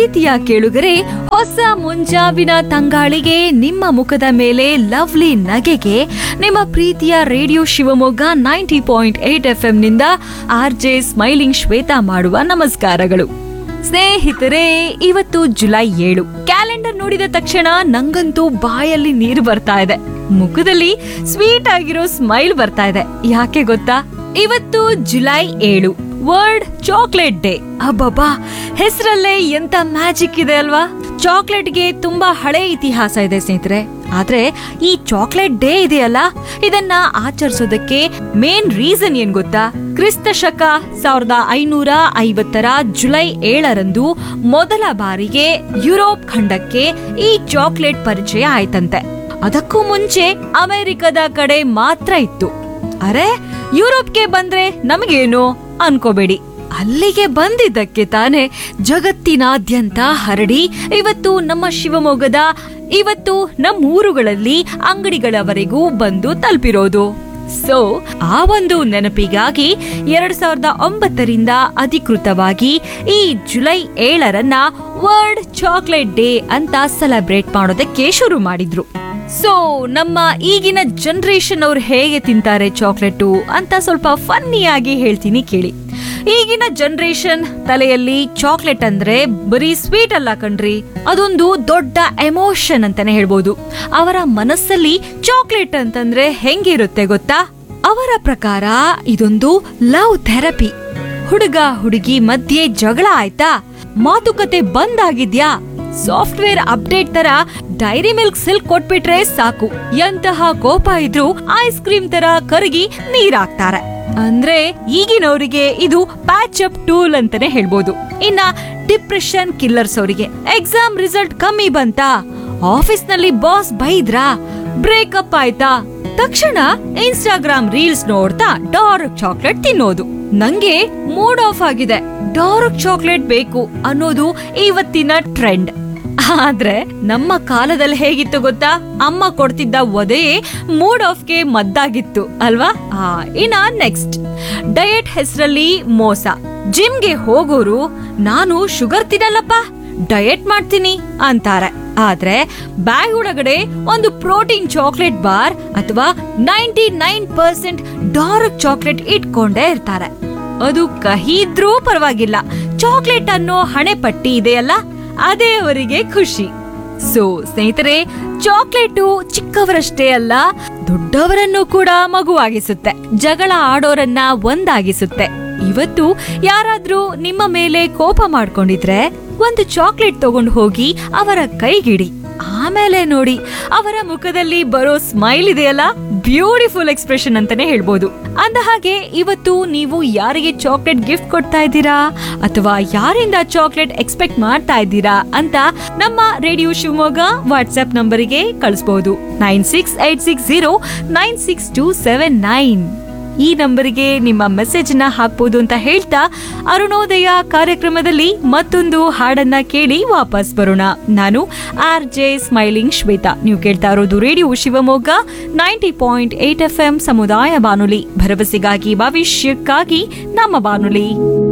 ಪ್ರೀತಿಯ ಕೇಳುಗರೆ ಹೊಸ ಮುಂಜಾವಿನ ತಂಗಾಳಿಗೆ ನಿಮ್ಮ ಮುಖದ ಮೇಲೆ ಲವ್ಲಿ ನಗೆಗೆ ನಿಮ್ಮ ಪ್ರೀತಿಯ radio Shivamogga ninety point eight F ನಿಂದ ಆರ್ ಜೆ ಸ್ಮೈಲಿಂಗ್ ಶ್ವೇತಾ ಮಾಡುವ ನಮಸ್ಕಾರಗಳು ಸ್ನೇಹಿತರೆ ಇವತ್ತು ಜುಲೈ ಏಳು ಕ್ಯಾಲೆಂಡರ್ ನೋಡಿದ ತಕ್ಷಣ ನಂಗಂತೂ ಬಾಯಲ್ಲಿ ನೀರು ಬರ್ತಾ ಇದೆ ಮುಖದಲ್ಲಿ ಸ್ವೀಟ್ ಆಗಿರೋ ಸ್ಮೈಲ್ ಬರ್ತಾ ಇದೆ ಯಾಕೆ ಗೊತ್ತಾ ಇವತ್ತು ಜುಲೈ ಏಳು ವರ್ಲ್ಡ್ ಚಾಕ್ಲೇಟ್ ಡೇ ಅಬ್ಬಬ್ಬಾ ಹೆಸರಲ್ಲೇ ಎಂತ ಮ್ಯಾಜಿಕ್ ಇದೆ ಅಲ್ವಾ ಚಾಕ್ಲೇಟ್ಗೆ ತುಂಬಾ ಹಳೆ ಇತಿಹಾಸ ಇದೆ ಸ್ನೇಹಿತರೆ ಆದ್ರೆ ಈ ಚಾಕ್ಲೇಟ್ ಡೇ ಇದೆಯಲ್ಲ ಇದನ್ನ ಆಚರಿಸೋದಕ್ಕೆ ಮೇನ್ ರೀಸನ್ ಏನ್ ಗೊತ್ತಾ ಕ್ರಿಸ್ತ ಶಕ ಸಾವಿರದ ಐನೂರ ಐವತ್ತರ ಜುಲೈ ಏಳರಂದು ಮೊದಲ ಬಾರಿಗೆ ಯುರೋಪ್ ಖಂಡಕ್ಕೆ ಈ ಚಾಕ್ಲೇಟ್ ಪರಿಚಯ ಆಯ್ತಂತೆ ಅದಕ್ಕೂ ಮುಂಚೆ ಅಮೆರಿಕದ ಕಡೆ ಮಾತ್ರ ಇತ್ತು ಅರೆ ಯುರೋಪ್ಗೆ ಬಂದ್ರೆ ನಮಗೇನು ಅನ್ಕೋಬೇಡಿ ಅಲ್ಲಿಗೆ ಬಂದಿದ್ದಕ್ಕೆ ತಾನೇ ಜಗತ್ತಿನಾದ್ಯಂತ ಹರಡಿ ಇವತ್ತು ನಮ್ಮ ಶಿವಮೊಗ್ಗದ ಇವತ್ತು ನಮ್ಮ ಊರುಗಳಲ್ಲಿ ಅಂಗಡಿಗಳವರೆಗೂ ಬಂದು ತಲುಪಿರೋದು ಸೊ ಆ ಒಂದು ನೆನಪಿಗಾಗಿ ಎರಡ್ ಸಾವಿರದ ಒಂಬತ್ತರಿಂದ ಅಧಿಕೃತವಾಗಿ ಈ ಜುಲೈ ಏಳರನ್ನ ವರ್ಲ್ಡ್ ಚಾಕ್ಲೇಟ್ ಡೇ ಅಂತ ಸೆಲೆಬ್ರೇಟ್ ಮಾಡೋದಕ್ಕೆ ಶುರು ಮಾಡಿದ್ರು ಸೊ ನಮ್ಮ ಈಗಿನ ಜನರೇಷನ್ ಅವ್ರು ಹೇಗೆ ತಿಂತಾರೆ ಚಾಕ್ಲೇಟು ಅಂತ ಸ್ವಲ್ಪ ಫನ್ನಿಯಾಗಿ ಹೇಳ್ತೀನಿ ಕೇಳಿ ಈಗಿನ ಜನರೇಷನ್ ತಲೆಯಲ್ಲಿ ಚಾಕ್ಲೇಟ್ ಅಂದ್ರೆ ಬರೀ ಸ್ವೀಟ್ ಅಲ್ಲ ಕಣ್ರಿ ಅದೊಂದು ದೊಡ್ಡ ಎಮೋಷನ್ ಅಂತಾನೆ ಹೇಳ್ಬೋದು ಅವರ ಮನಸ್ಸಲ್ಲಿ ಚಾಕ್ಲೇಟ್ ಅಂತಂದ್ರೆ ಹೆಂಗಿರುತ್ತೆ ಗೊತ್ತಾ ಅವರ ಪ್ರಕಾರ ಇದೊಂದು ಲವ್ ಥೆರಪಿ ಹುಡುಗ ಹುಡುಗಿ ಮಧ್ಯೆ ಜಗಳ ಆಯ್ತಾ ಮಾತುಕತೆ ಬಂದಾಗಿದ್ಯಾ ಸಾಫ್ಟ್ವೇರ್ ಅಪ್ಡೇಟ್ ತರ ಡೈರಿ ಮಿಲ್ಕ್ ಸಿಲ್ಕ್ ಕೊಟ್ಬಿಟ್ರೆ ಸಾಕು ಎಂತಹ ಕೋಪ ಇದ್ರೂ ಐಸ್ ಕ್ರೀಮ್ ತರ ಕರಗಿ ನೀರಾಕ್ತಾರೆ ಅಂದ್ರೆ ಈಗಿನವರಿಗೆ ಇದು ಪ್ಯಾಚ್ ಅಪ್ ಟೂಲ್ ಅಂತಾನೆ ಹೇಳ್ಬೋದು ಇನ್ನ ಡಿಪ್ರೆಷನ್ ಕಿಲ್ಲರ್ಸ್ ಅವರಿಗೆ ಎಕ್ಸಾಮ್ ರಿಸಲ್ಟ್ ಕಮ್ಮಿ ಬಂತಾ ಆಫೀಸ್ ನಲ್ಲಿ ಬಾಸ್ ಬೈದ್ರಾ ಬ್ರೇಕಪ್ ಆಯ್ತಾ ತಕ್ಷಣ ಇನ್ಸ್ಟಾಗ್ರಾಮ್ ರೀಲ್ಸ್ ನೋಡ್ತಾ ಡಾರ್ಕ್ ಚಾಕ್ಲೇಟ್ ತಿನ್ನೋದು ನಂಗೆ ಮೂಡ್ ಆಫ್ ಆಗಿದೆ ಡಾರ್ಕ್ ಚಾಕ್ಲೇಟ್ ಬೇಕು ಅನ್ನೋದು ಇವತ್ತಿನ ಟ್ರೆಂಡ್ ಆದ್ರೆ ನಮ್ಮ ಕಾಲದಲ್ಲಿ ಹೇಗಿತ್ತು ಗೊತ್ತಾ ಅಮ್ಮ ಕೊಡ್ತಿದ್ದ ಒದೆಯೇ ಮೂಡ್ ಆಫ್ಗೆ ಮದ್ದಾಗಿತ್ತು ಅಲ್ವಾ ಆ ಇನ್ನ ನೆಕ್ಸ್ಟ್ ಡಯಟ್ ಹೆಸರಲ್ಲಿ ಮೋಸ ಜಿಮ್ಗೆ ಹೋಗೋರು ನಾನು ಶುಗರ್ ತಿನ್ನಲ್ಲಪ್ಪ ಡಯಟ್ ಮಾಡ್ತೀನಿ ಅಂತಾರೆ ಆದ್ರೆ ಬ್ಯಾಗ್ ಒಳಗಡೆ ಒಂದು ಪ್ರೋಟೀನ್ ಚಾಕ್ಲೇಟ್ ಬಾರ್ ಅಥವಾ ninety nine percent dark chocolate ಇಟ್ಕೊಂಡೇ ಇರ್ತಾರೆ ಅದು ಕಹಿ ಇದ್ರೂ ಪರವಾಗಿಲ್ಲ ಚಾಕ್ಲೇಟ್ ಅನ್ನೋ ಹಣೆ ಪಟ್ಟಿ ಇದೆಯಲ್ಲ ಅದೇ ಅವರಿಗೆ ಖುಷಿ ಸೊ ಸ್ನೇಹಿತರೆ ಚಾಕ್ಲೇಟು ಚಿಕ್ಕವರಷ್ಟೇ ಅಲ್ಲ ದೊಡ್ಡವರನ್ನು ಕೂಡ ಮಗುವಾಗಿಸುತ್ತೆ ಜಗಳ ಆಡೋರನ್ನ ಒಂದಾಗಿಸುತ್ತೆ ಇವತ್ತು ಯಾರಾದ್ರೂ ನಿಮ್ಮ ಮೇಲೆ ಕೋಪ ಮಾಡ್ಕೊಂಡಿದ್ರೆ ಒಂದು ಚಾಕ್ಲೇಟ್ ತಗೊಂಡು ಹೋಗಿ ಅವರ ಕೈಗಿಡಿ ಆಮೇಲೆ ನೋಡಿ ಅವರ ಮುಖದಲ್ಲಿ ಬರೋ ಸ್ಮೈಲ್ ಇದೆಯಲ್ಲ ಬ್ಯೂಟಿಫುಲ್ ಎಕ್ಸ್ಪ್ರೆಷನ್ ಅಂತಾನೆ ಹೇಳ್ಬೋದು ಅಂದ ಹಾಗೆ ಇವತ್ತು ನೀವು ಯಾರಿಗೆ ಚಾಕ್ಲೇಟ್ ಗಿಫ್ಟ್ ಕೊಡ್ತಾ ಇದ್ದೀರಾ ಅಥವಾ ಯಾರಿಂದ ಚಾಕ್ಲೇಟ್ ಎಕ್ಸ್ಪೆಕ್ಟ್ ಮಾಡ್ತಾ ಇದ್ದೀರಾ ಅಂತ ನಮ್ಮ ರೇಡಿಯೋ ಶಿವಮೊಗ್ಗ ವಾಟ್ಸ್ಆಪ್ ನಂಬರಿಗೆ ಕಳಿಸಬಹುದು nine six eight six zero nine six two seven nine ಈ ನಂಬರಿಗೆ ನಿಮ್ಮ ಮೆಸೇಜ್ ನ ಹಾಕ್ಬೋದು ಅಂತ ಹೇಳ್ತಾ ಅರುಣೋದಯ ಕಾರ್ಯಕ್ರಮದಲ್ಲಿ ಮತ್ತೊಂದು ಹಾಡನ್ನ ಕೇಳಿ ವಾಪಸ್ ಬರೋಣ ನಾನು ಆರ್ ಜೆ ಸ್ಮೈಲಿಂಗ್ ಶ್ವೇತಾ ನೀವು ಕೇಳ್ತಾ ಇರೋದು radio Shivamogga ninety point eight F M ಸಮುದಾಯ ಬಾನುಲಿ ಭರವಸೆಗಾಗಿ ಭವಿಷ್ಯಕ್ಕಾಗಿ ನಮ್ಮ ಬಾನುಲಿ